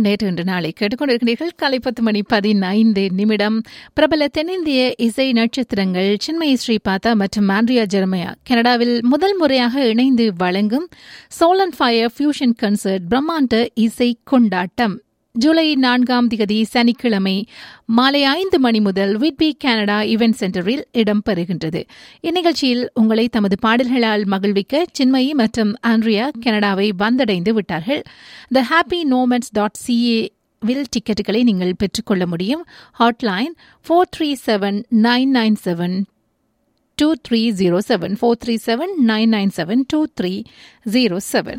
நேற்று இன்று நாளை கேட்டுக்கொண்டிருக்கிறீர்கள் காலை பத்து மணி பதினைந்து நிமிடம் பிரபல தென்னிந்திய இசை நட்சத்திரங்கள் சின்மயி ஸ்ரீபாதா மற்றும் ஆண்ட்ரியா ஜெர்மயா கனடாவில் முதல் முறையாக இணைந்து வழங்கும் சோலன் ஃபயர் ஃபியூஷன் கன்சர்ட் பிரம்மாண்ட இசை கொண்டாட்டம் ஜூலை நான்காம் திகதி சனிக்கிழமை மாலை ஐந்து மணி முதல் விட்பி கனடா இவென்ட் சென்டரில் இடம்பெறுகின்றது இந்நிகழ்ச்சியில் உங்களை தமது பாடல்களால் மகிழ்விக்க சின்மயி மற்றும் ஆண்ட்ரியா கனடாவை வந்தடைந்து விட்டார்கள் the happy moments dot C A வில் டிக்கெட்டுகளை நீங்கள் பெற்றுக்கொள்ள முடியும் hotline four three seven nine nine seven two three zero seven four three seven nine nine seven two three zero seven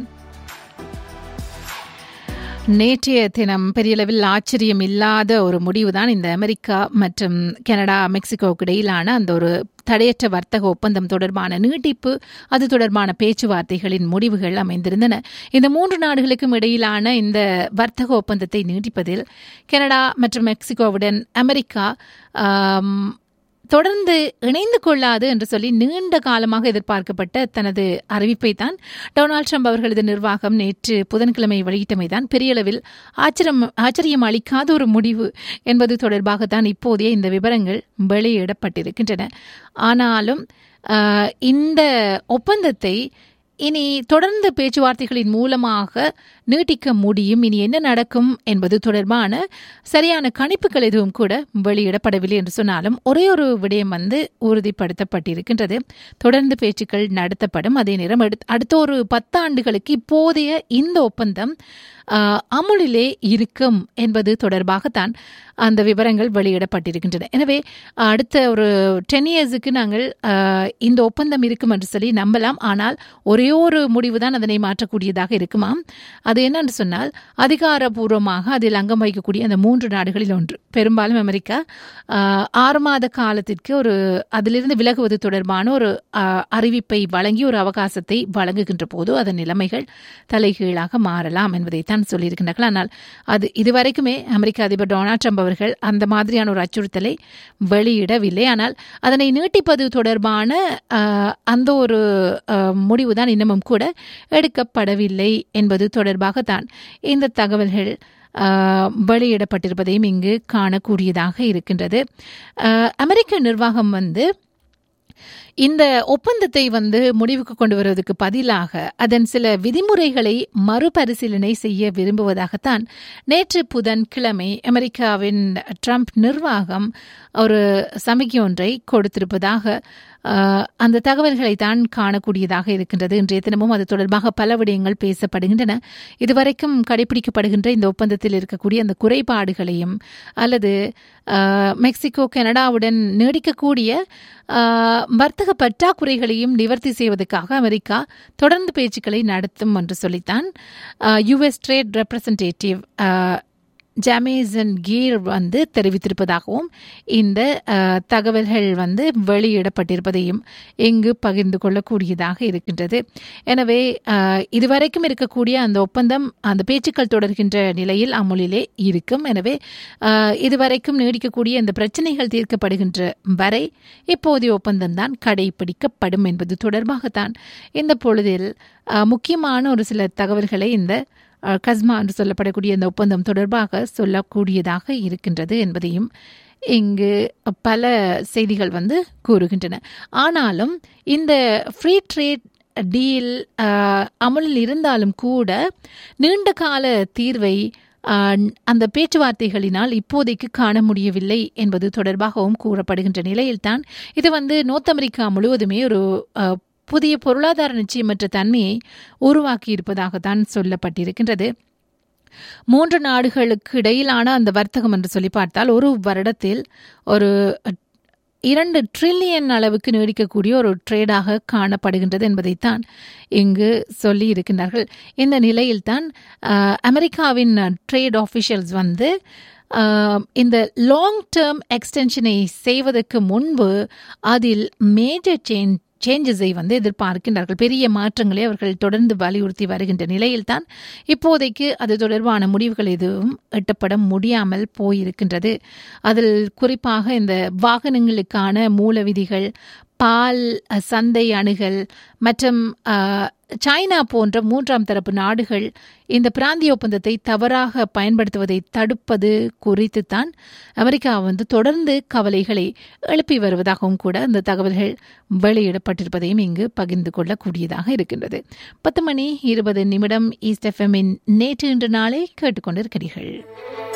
நேற்றைய தினம் பெரிய அளவில் ஆச்சரியம் இல்லாத ஒரு முடிவுதான் இந்த அமெரிக்கா மற்றும் கனடா மெக்சிகோவுக்கு இடையிலான அந்த ஒரு தடையற்ற வர்த்தக ஒப்பந்தம் தொடர்பான நீட்டிப்பு அது தொடர்பான பேச்சுவார்த்தைகளின் முடிவுகள் அமைந்திருந்தன இந்த மூன்று நாடுகளுக்கும் இடையிலான இந்த வர்த்தக ஒப்பந்தத்தை நீட்டிப்பதில் கனடா மற்றும் மெக்சிகோவுடன் அமெரிக்கா தொடர்ந்து இணைந்து கொள்ளாது என்று சொல்லி நீண்ட காலமாக எதிர்பார்க்கப்பட்ட தனது அறிவிப்பை தான் டொனால்டு ட்ரம்ப் அவர்களது நிர்வாகம் நேற்று புதன்கிழமை வெளியிட்டமைதான் பெரிய அளவில் ஆச்சரியம் ஆச்சரியம் அளிக்காத ஒரு முடிவு என்பது தொடர்பாகத்தான் இப்போதைய இந்த விவரங்கள் வெளியிடப்பட்டிருக்கின்றன ஆனாலும் இந்த ஒப்பந்தத்தை இனி தொடர்ந்து பேச்சுவார்த்தைகளின் மூலமாக நீட்டிக்க முடியும் இனி என்ன நடக்கும் என்பது தொடர்பான சரியான கணிப்புகள் எதுவும் கூட வெளியிடப்படவில்லை என்று சொன்னாலும் ஒரே ஒரு விடயம் வந்து உறுதிப்படுத்தப்பட்டிருக்கின்றது தொடர்ந்து பேச்சுக்கள் நடத்தப்படும் அதே நேரம் அடுத்த ஒரு பத்தாண்டுகளுக்கு இப்போதைய இந்த ஒப்பந்தம் அமுலிலே இருக்கும் என்பது தொடர்பாகத்தான் அந்த விவரங்கள் வெளியிடப்பட்டிருக்கின்றன எனவே அடுத்த ஒரு டென் இயர்ஸுக்கு நாங்கள் இந்த ஒப்பந்தம் இருக்கும் என்று சொல்லி நம்பலாம் ஆனால் ஒரே ஒரு முடிவு தான் அதனை மாற்றக்கூடியதாக இருக்குமாம் அது என்னன்னு சொன்னால் அதிகாரபூர்வமாக அதில் அங்கம் வகிக்கக்கூடிய அந்த மூன்று நாடுகளில் ஒன்று பெரும்பாலும் அமெரிக்கா ஆறு மாத காலத்திற்கு ஒரு அதிலிருந்து விலகுவது தொடர்பான ஒரு அறிவிப்பை வழங்கி ஒரு அவகாசத்தை வழங்குகின்ற போது அதன் நிலைமைகள் தலைகீழாக மாறலாம் என்பதைத்தான் தான் சொல்லியிருக்கின்றார்கள் ஆனால் அது இதுவரைக்குமே அமெரிக்க அதிபர் டொனால்ட் ட்ரம்ப் அவர்கள் அந்த மாதிரியான ஒரு அச்சுறுத்தலை வெளியிடவில்லை ஆனால் அதனை நீட்டிப்பது தொடர்பான அந்த ஒரு முடிவு தான் இன்னமும் கூட எடுக்கப்படவில்லை என்பது தொடர்பாகத்தான் இந்த தகவல்கள் வெளியிடப்பட்டிருப்பதையும் இங்கு காணக்கூடியதாக இருக்கின்றது அமெரிக்க நிர்வாகம் வந்து இந்த ஒப்பந்தத்தை வந்து முடிவுக்கு கொண்டு வருவதற்கு பதிலாக அதன் சில விதிமுறைகளை மறுபரிசீலனை செய்ய விரும்புவதாகத்தான் நேற்று புதன்கிழமை அமெரிக்காவின் ட்ரம்ப் நிர்வாகம் ஒரு சமிக்கை ஒன்றை கொடுத்திருப்பதாக அந்த தகவல்களை தான் காணக்கூடியதாக இருக்கின்றது இன்றைய தினமும் அது தொடர்பாக பல விடயங்கள் பேசப்படுகின்றன இதுவரைக்கும் கடைபிடிக்கப்படுகின்ற இந்த ஒப்பந்தத்தில் இருக்கக்கூடிய அந்த குறைபாடுகளையும் அல்லது மெக்சிகோ கனடாவுடன் நீடிக்கக்கூடிய வர்த்தக பற்றாக்குறைகளையும் நிவர்த்தி செய்வதற்காக அமெரிக்கா தொடர்ந்து பேச்சுக்களை நடத்தும் என்று சொல்லித்தான் U S trade representative Jamieson Greer வந்து தெரிவித்திருப்பதாகவும் இந்த தகவல்கள் வந்து வெளியிடப்பட்டிருப்பதையும் இங்கு பகிர்ந்து கொள்ளக்கூடியதாக இருக்கின்றது எனவே இதுவரைக்கும் இருக்கக்கூடிய அந்த ஒப்பந்தம் அந்த பேச்சுக்கள் தொடர்கின்ற நிலையில் அமுலிலே இருக்கும் எனவே இதுவரைக்கும் நீடிக்கக்கூடிய இந்த பிரச்சனைகள் தீர்க்கப்படுகின்ற வரை இப்போதைய ஒப்பந்தம் தான் கடைபிடிக்கப்படும் என்பது தொடர்பாகத்தான் இந்த பொழுதில் முக்கியமான ஒரு சில தகவல்களை இந்த கஸ்மா என்று சொல்லப்படக்கூடிய இந்த ஒப்பந்தம் தொடர்பாக சொல்லக்கூடியதாக இருக்கின்றது என்பதையும் இங்கு பல செய்திகள் வந்து கூறுகின்றன ஆனாலும் இந்த ஃப்ரீ ட்ரேட் டீல் அமலில் இருந்தாலும் கூட நீண்ட கால தீர்வை அந்த பேச்சுவார்த்தைகளினால் இப்போதைக்கு காண முடியவில்லை என்பது தொடர்பாகவும் கூறப்படுகின்ற நிலையில்தான் இது வந்து நோர்த் அமெரிக்கா முழுவதுமே ஒரு புதிய பொருளாதார நிச்சயமற்ற தன்மையை உருவாக்கி இருப்பதாகத்தான் சொல்லப்பட்டிருக்கின்றது மூன்று நாடுகளுக்கு இடையிலான அந்த வர்த்தகம் என்று சொல்லி பார்த்தால் ஒரு வருடத்தில் ஒரு இரண்டு ட்ரில்லியன் அளவுக்கு நீடிக்கக்கூடிய ஒரு ட்ரேடாக காணப்படுகின்றது என்பதைத்தான் இங்கு சொல்லி இருக்கின்றார்கள் இந்த நிலையில்தான் அமெரிக்காவின் ட்ரேட் ஆஃபிஷியல்ஸ் வந்து இந்த லாங் டேர்ம் எக்ஸ்டென்ஷனை செய்வதற்கு முன்பு அதில் மேஜர் சேஞ்ச் சேஞ்சஸை வந்து எதிர்பார்க்கின்றார்கள் பெரிய மாற்றங்களை அவர்கள் தொடர்ந்து வலியுறுத்தி வருகின்ற நிலையில்தான் இப்போதைக்கு அது தொடர்பான முடிவுகள் எதுவும் எட்டப்பட முடியாமல் போயிருக்கின்றது அதில் குறிப்பாக இந்த வாகனங்களுக்கான மூல விதிகள் பால் சந்தை அணுகல் மற்றும் சைனா போன்ற மூன்றாம் தரப்பு நாடுகள் இந்த பிராந்திய ஒப்பந்தத்தை தவறாக பயன்படுத்துவதை தடுப்பது குறித்து தான் அமெரிக்கா வந்து தொடர்ந்து கவலைகளை எழுப்பி வருவதாகவும் கூட இந்த தகவல்கள் வெளியிடப்பட்டிருப்பதையும் இங்கு பகிர்ந்து கொள்ளக்கூடியதாக இருக்கின்றது பத்து மணி இருபது நிமிடம் ஈஸ்ட் எஃப்எம்மின் நேற்று இன்று நாளை கேட்டுக்கொண்டிருக்கிறீர்கள்